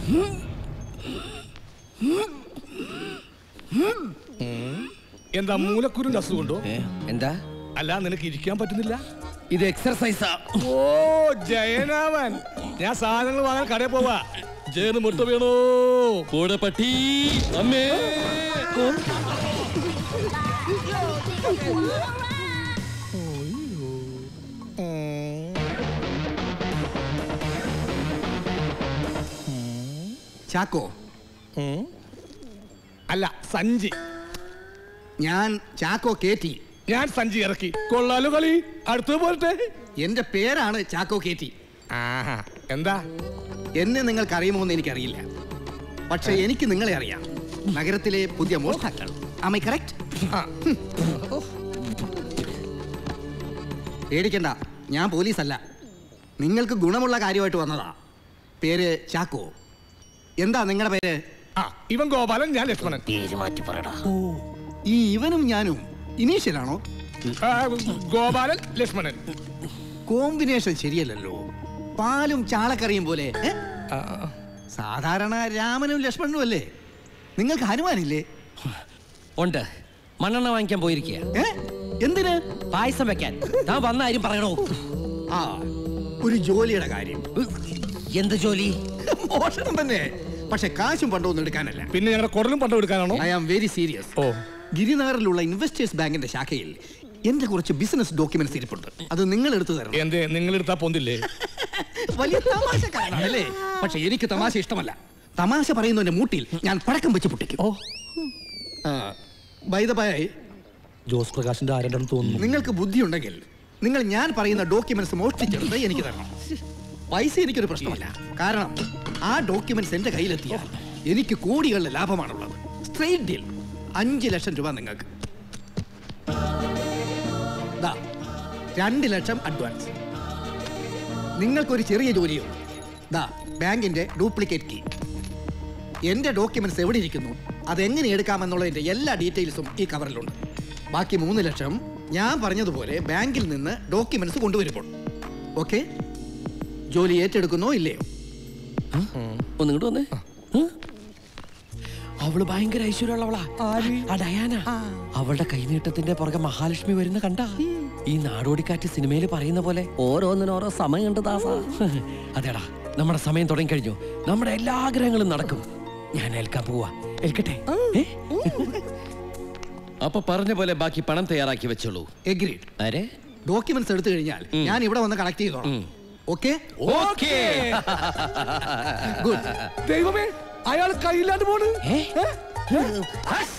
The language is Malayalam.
എന്താ മൂലക്കുരുന്റെ അസുഖമുണ്ടോ എന്താ അല്ല നിനക്ക് ഇരിക്കാൻ പറ്റുന്നില്ല ഇത് എക്സർസൈസാ ഓ ജയനാവൻ ഞാൻ സാധനങ്ങൾ വാങ്ങാൻ കടയിൽ പോവാ ജയന് മുട്ട വേണോ കൂടെ പട്ടി അമ്മേ ചാക്കോ അല്ല സഞ്ചി ഞാൻ ചാക്കോ കേറ്റി ഞാൻ സഞ്ചി ഇറക്കി കൊള്ളാലോ കളി അടുത്തത് പോരട്ടെ എന്റെ പേരാണ് ചാക്കോ കേറ്റി ആഹാ എന്താ എന്നെ നിങ്ങൾക്ക് അറിയുമോ എന്ന് എനിക്കറിയില്ല പക്ഷെ എനിക്ക് നിങ്ങളെ അറിയാം നഗരത്തിലെ പുതിയ മോഷ്ടാക്കൾ ആമൈ കറക്റ്റ് പേടിക്കണ്ട ഞാൻ പോലീസല്ല നിങ്ങൾക്ക് ഗുണമുള്ള കാര്യമായിട്ട് വന്നതാ പേര് ചാക്കോ എന്താ നിങ്ങളുടെ പേര് ആ ഇവൻ ഗോപാലൻ ഞാൻ ലക്ഷ്മണൻ ഈ ഇവനും ഞാനും ഇനീഷ്യലാണോ ആ, ഗോപാലൻ ലക്ഷ്മണൻ കോമ്പിനേഷൻ ശരിയല്ലല്ലോ പാലും ചാളക്കറിയും പോലെ ഏ? സാധാരണ രാമനും ലക്ഷ്മണനും അല്ലേ നിങ്ങൾക്ക് ഹനുമാനില്ലേ ഉണ്ട് മണ്ണെണ്ണ വാങ്ങിക്കാൻ പോയിരിക്കുക ഏ? എന്തിന് പായസം വെക്കാൻ ഞാൻ വന്ന കാര്യം പറയണോ ആ ഒരു ജോലിയുടെ കാര്യം എന്ത് ജോലി മോഷണം തന്നെ പക്ഷെ കാശും പണ്ടൊന്നും എടുക്കാനല്ല പിന്നെ ഞങ്ങളുടെ കുടലും പണ്ടം എടുക്കാനാണോ ഐ ആം വെരി സീരിയസ് ഓ ഗിരിനഗറിലുള്ള ഇൻവെസ്റ്റേഴ്സ് ബാങ്കിന്റെ ശാഖയിൽ എന്റെ കുറച്ച് ബിസിനസ് ഡോക്യുമെന്റ്സ് ഇരിപ്പുണ്ട് അത് നിങ്ങൾ എടുത്തു തരണം എന്തേ നിങ്ങൾ എടുത്താ പൊന്തില്ലേ വലിയ തമാശക്കാരനാണല്ലേ പക്ഷെ എനിക്ക് തമാശ ഇഷ്ടമല്ല തമാശ പറയുന്നതിന്റെ മൂട്ടിൽ ഞാൻ പഴക്കം വെച്ച് പൊട്ടിക്കും ഓ ബൈദബായി ജോസ് പ്രകാശിന്റെ ആരെങ്കിലും തോന്നുന്നു നിങ്ങൾക്ക് ബുദ്ധിയുണ്ടെങ്കിൽ നിങ്ങൾ ഞാൻ പറയുന്ന ഡോക്യുമെന്റ്സ് മോഷ്ടിച്ചെടുത്ത് എനിക്ക് തരണം പൈസ എനിക്കൊരു പ്രശ്നമല്ല കാരണം ആ ഡോക്യുമെന്റ്സ് എന്റെ കയ്യിലെത്തിയാൽ എനിക്ക് കോടികളുടെ ലാഭമാണുള്ളത് സ്ട്രെയിറ്റ് ഡീൽ അഞ്ച് ലക്ഷം രൂപ നിങ്ങൾക്ക് ദാ, രണ്ട് ലക്ഷം അഡ്വാൻസ് നിങ്ങൾക്കൊരു ചെറിയ ജോലിയുണ്ട് ദാ ബാങ്കിന്റെ ഡ്യൂപ്ലിക്കേറ്റ് കീ എന്റെ ഡോക്യുമെന്റ്സ് എവിടെ ഇരിക്കുന്നു അതെങ്ങനെ എടുക്കാമെന്നുള്ളതിന്റെ എല്ലാ ഡീറ്റെയിൽസും ഈ കവറിലുണ്ട് ബാക്കി മൂന്ന് ലക്ഷം ഞാൻ പറഞ്ഞതുപോലെ ബാങ്കിൽ നിന്ന് ഡോക്യുമെന്റ്സ് കൊണ്ടുവരുമ്പോൾ ഓക്കെ ജോലി ഏറ്റെടുക്കുന്നോ ഇല്ലയോ ഒന്നിങ്ങോട്ട് വന്നേ ഉം? അവള് ഭയങ്കര ഐശ്വര്യമുള്ളവളാ ആ ഡയാന അവളുടെ കൈനീട്ടത്തിന്റെ പുറകെ മഹാലക്ഷ്മി വരുന്ന കണ്ട ഈ നാടോടിക്കാറ്റ് സിനിമയിൽ പറയുന്ന പോലെ ഓരോന്നിനും ഓരോ സമയം ഉണ്ട് ദാസ അതേടാ നമ്മുടെ സമയം തുടങ്ങി കഴിഞ്ഞു നമ്മുടെ എല്ലാ ആഗ്രഹങ്ങളും നടക്കും ഞാൻ ഏൽക്കാൻ പോവാ ഏൽക്കട്ടെ ഏ? അപ്പൊ പറഞ്ഞ പോലെ ബാക്കി പണം തയ്യാറാക്കി വെച്ചോളൂ എഗ്രീഡ് ആരെ ഡോക്യുമെന്റ്സ് എടുത്തു കഴിഞ്ഞാൽ ഞാൻ ഇവിടെ വന്ന് കളക്ട് ചെയ്തോളാം ഓക്കെ ഓക്കേ ഗുഡ് ദൈവമേ അയാൾ കയ്യില്ലാണ്ട് പോണ് ഏ? ഏ? ഹസ്!